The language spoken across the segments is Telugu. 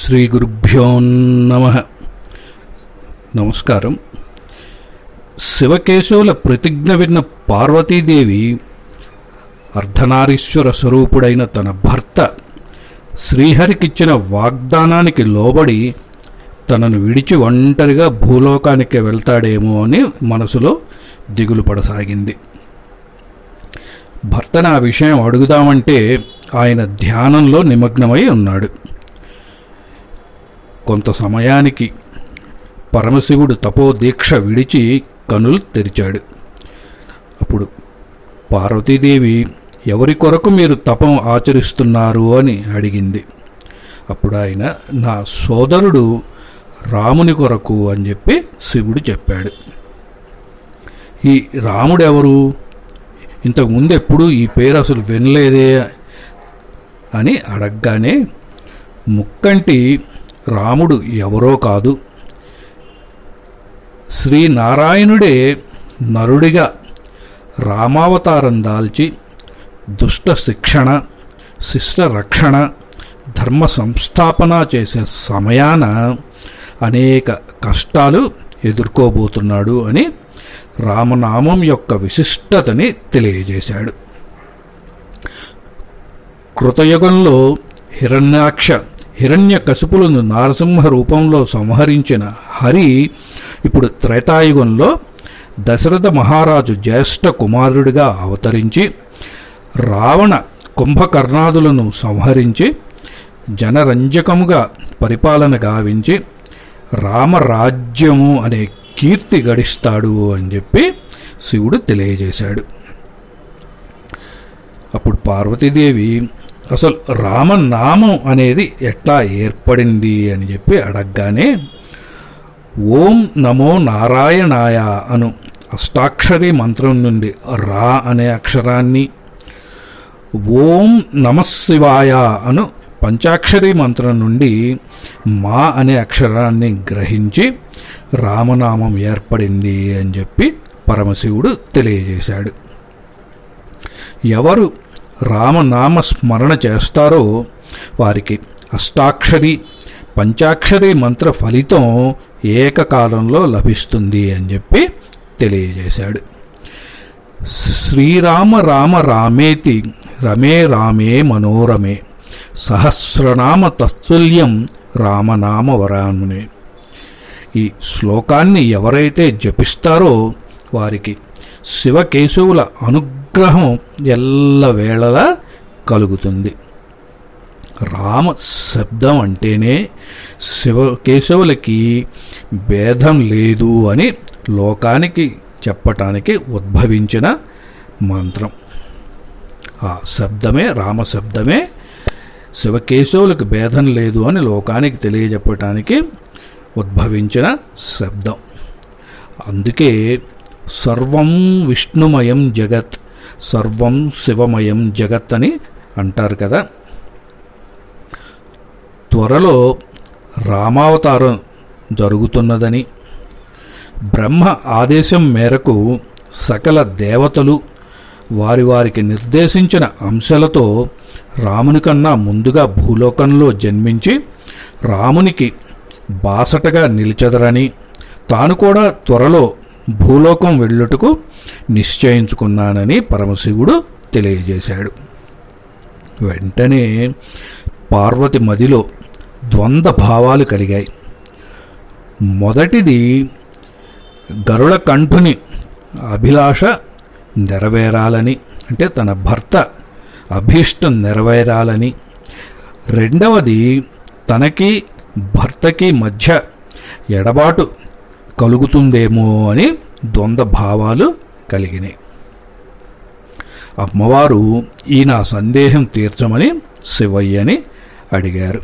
శ్రీ గురుభ్యో నమ నమస్కారం శివకేశవుల ప్రతిజ్ఞ విన్న పార్వతీదేవి అర్ధనారీశ్వర స్వరూపుడైన తన భర్త శ్రీహరికిచ్చిన వాగ్దానానికి లోబడి తనను విడిచి ఒంటరిగా భూలోకానికి వెళ్తాడేమో అని మనసులో దిగులు పడసాగింది భర్తను ఆ విషయం అడుగుదామంటే ఆయన ధ్యానంలో నిమగ్నమై ఉన్నాడు కొంత సమయానికి పరమశివుడు తపోదీక్ష విడిచి కనులు తెరిచాడు అప్పుడు పార్వతీదేవి ఎవరి కొరకు మీరు తపం ఆచరిస్తున్నారు అని అడిగింది అప్పుడు ఆయన నా సోదరుడు రాముని కొరకు అని చెప్పి శివుడు చెప్పాడు ఈ రాముడు ఎవరు ఇంతకు ముందు ఎప్పుడు ఈ పేరు అసలు వినలేదే అని అడగగానే ముక్కంటి రాముడు ఎవరో కాదు శ్రీనారాయణుడే నరుడిగా రామావతారం దాల్చి దుష్ట శిక్షణ శిష్ట రక్షణ ధర్మ సంస్థాపన చేసే సమయాన అనేక కష్టాలు ఎదుర్కోబోతున్నాడు అని రామనామం యొక్క విశిష్టతని తెలియజేశాడు కృతయుగంలో హిరణ్యాక్ష హిరణ్య కసుపులను నారసింహ రూపంలో సంహరించిన హరి ఇప్పుడు త్రేతాయుగంలో దశరథ మహారాజు జ్యేష్ఠ కుమారుడిగా అవతరించి రావణ కుంభకర్ణాదులను సంహరించి జనరంజకముగా పరిపాలన గావించి రామరాజ్యము అనే కీర్తి గడిస్తాడు అని చెప్పి శివుడు తెలియజేశాడు అప్పుడు పార్వతీదేవి అసలు రామనామం అనేది ఎట్లా ఏర్పడింది అని చెప్పి అడగగానే ఓం నమో నారాయణాయ అను అష్టాక్షరి మంత్రం నుండి రా అనే అక్షరాన్ని ఓం నమశివాయ అను పంచాక్షరి మంత్రం నుండి మా అనే అక్షరాన్ని గ్రహించి రామనామం ఏర్పడింది అని చెప్పి పరమశివుడు తెలియజేశాడు ఎవరు రామనామ స్మరణ చేస్తారో వారికి అష్టాక్షరి పంచాక్షరి మంత్ర ఫలితం ఏకకాలంలో లభిస్తుంది అని చెప్పి తెలియజేశాడు శ్రీరామ రామ రామేతి రమే రామే మనోరమే సహస్రనామ తత్తుల్యం రామనామ వరామునే ఈ శ్లోకాన్ని ఎవరైతే జపిస్తారో వారికి శివకేశవుల అనుగ్రహం ఎల్లవేళలా కలుగుతుంది రామ శబ్దం అంటేనే శివకేశవులకి భేదం లేదు అని లోకానికి చెప్పటానికి ఉద్భవించిన మంత్రం ఆ శబ్దమే రామశబ్దమే శివకేశవులకు భేదం లేదు అని లోకానికి తెలియజెప్పటానికి ఉద్భవించిన శబ్దం అందుకే సర్వం విష్ణుమయం జగత్ సర్వం శివమయం జగత్ అని అంటారు కదా త్వరలో రామావతారం జరుగుతున్నదని బ్రహ్మ ఆదేశం మేరకు సకల దేవతలు వారి వారికి నిర్దేశించిన అంశాలతో రాముని కన్నా ముందుగా భూలోకంలో జన్మించి రామునికి బాసటగా నిలిచెదరని తాను కూడా త్వరలో భూలోకం వెళ్ళుటకు నిశ్చయించుకున్నానని పరమశివుడు తెలియజేశాడు వెంటనే పార్వతి మదిలో ద్వంద్వ భావాలు కలిగాయి మొదటిది గరుడ కంఠుని అభిలాష నెరవేరాలని అంటే తన భర్త అభీష్టం నెరవేరాలని రెండవది తనకి భర్తకి మధ్య ఎడబాటు కలుగుతుందేమో అని ద్వంద్వ భావాలు కలిగినాయి అమ్మవారు ఈ నా సందేహం తీర్చమని శివయ్యని అడిగారు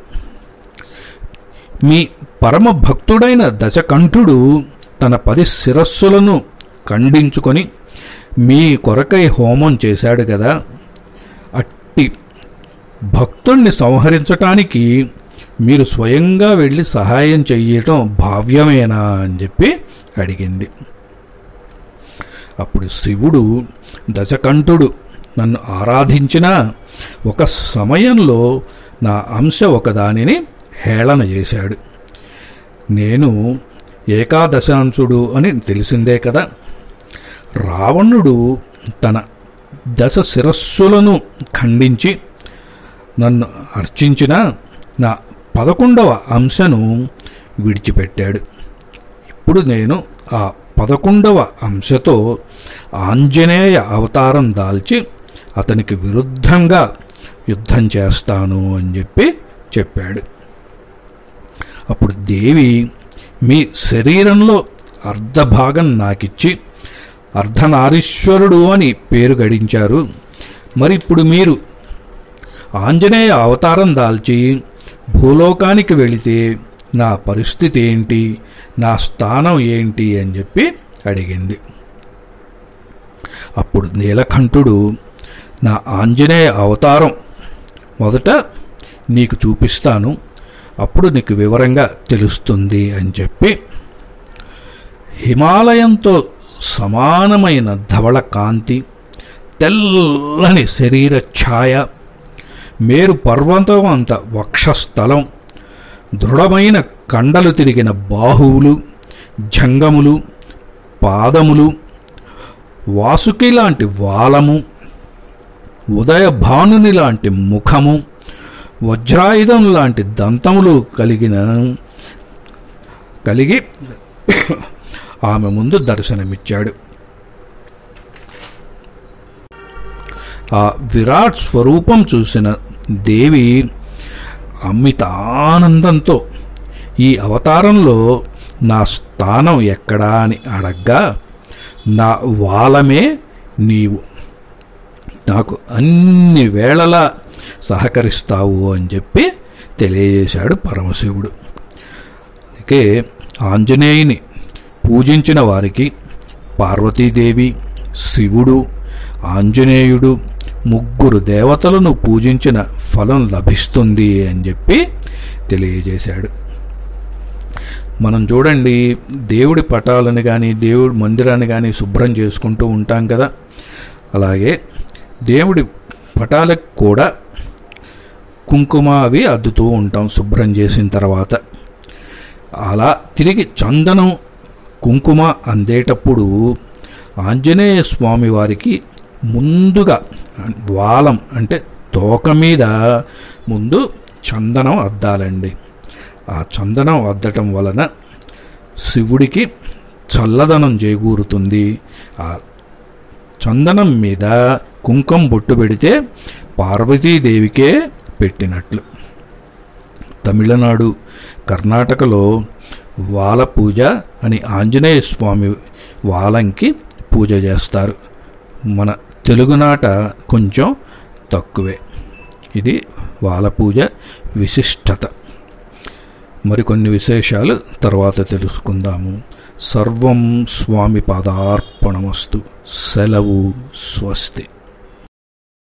మీ పరమ భక్తుడైన దశకంఠుడు తన పది శిరస్సులను ఖండించుకొని మీ కొరకై హోమం చేశాడు కదా అట్టి భక్తుణ్ణి సంహరించటానికి మీరు స్వయంగా వెళ్ళి సహాయం చెయ్యటం భావ్యమేనా అని చెప్పి అడిగింది అప్పుడు శివుడు దశకంఠుడు నన్ను ఆరాధించిన ఒక సమయంలో నా అంశ ఒకదానిని హేళన చేశాడు నేను ఏకాదశాంశుడు అని తెలిసిందే కదా రావణుడు తన దశ శిరస్సులను ఖండించి నన్ను అర్చించిన నా పదకొండవ అంశను విడిచిపెట్టాడు ఇప్పుడు నేను ఆ పదకొండవ అంశతో ఆంజనేయ అవతారం దాల్చి అతనికి విరుద్ధంగా యుద్ధం చేస్తాను అని చెప్పి చెప్పాడు అప్పుడు దేవి మీ శరీరంలో అర్ధభాగం నాకిచ్చి అర్ధనారీశ్వరుడు అని పేరు గడించారు మరి ఇప్పుడు మీరు ఆంజనేయ అవతారం దాల్చి భూలోకానికి వెళితే నా పరిస్థితి ఏంటి నా స్థానం ఏంటి అని చెప్పి అడిగింది అప్పుడు నీలకంఠుడు నా ఆంజనేయ అవతారం మొదట నీకు చూపిస్తాను అప్పుడు నీకు వివరంగా తెలుస్తుంది అని చెప్పి హిమాలయంతో సమానమైన ధవళ కాంతి తెల్లని శరీర ఛాయ మేరు పర్వతం అంత వక్షస్థలం దృఢమైన కండలు తిరిగిన బాహువులు జంగములు పాదములు వాసుకి లాంటి వాలము ఉదయ భానుని లాంటి ముఖము వజ్రాయుధం లాంటి దంతములు కలిగిన కలిగి ఆమె ముందు దర్శనమిచ్చాడు ఆ విరాట్ స్వరూపం చూసిన దేవి అమిత ఆనందంతో ఈ అవతారంలో నా స్థానం ఎక్కడా అని అడగ్గా నా వాలమే నీవు నాకు అన్ని వేళలా సహకరిస్తావు అని చెప్పి తెలియజేశాడు పరమశివుడు అందుకే ఆంజనేయుని పూజించిన వారికి పార్వతీదేవి శివుడు ఆంజనేయుడు ముగ్గురు దేవతలను పూజించిన ఫలం లభిస్తుంది అని చెప్పి తెలియజేశాడు మనం చూడండి దేవుడి పటాలను కానీ దేవుడి మందిరాన్ని కానీ శుభ్రం చేసుకుంటూ ఉంటాం కదా అలాగే దేవుడి పటాలకు కూడా కుంకుమ అవి అద్దుతూ ఉంటాం శుభ్రం చేసిన తర్వాత అలా తిరిగి చందనం కుంకుమ అందేటప్పుడు ఆంజనేయ స్వామి వారికి ముందుగా వాలం అంటే తోక మీద ముందు చందనం అద్దాలండి ఆ చందనం అద్దటం వలన శివుడికి చల్లదనం చేకూరుతుంది ఆ చందనం మీద కుంకం బొట్టు పెడితే పార్వతీదేవికే పెట్టినట్లు తమిళనాడు కర్ణాటకలో వాల పూజ అని ఆంజనేయ స్వామి వాలంకి పూజ చేస్తారు మన తెలుగునాట కొంచెం తక్కువే ఇది వాల పూజ విశిష్టత మరికొన్ని విశేషాలు తర్వాత తెలుసుకుందాము సర్వం స్వామి పాదార్పణమస్తు సెలవు స్వస్తి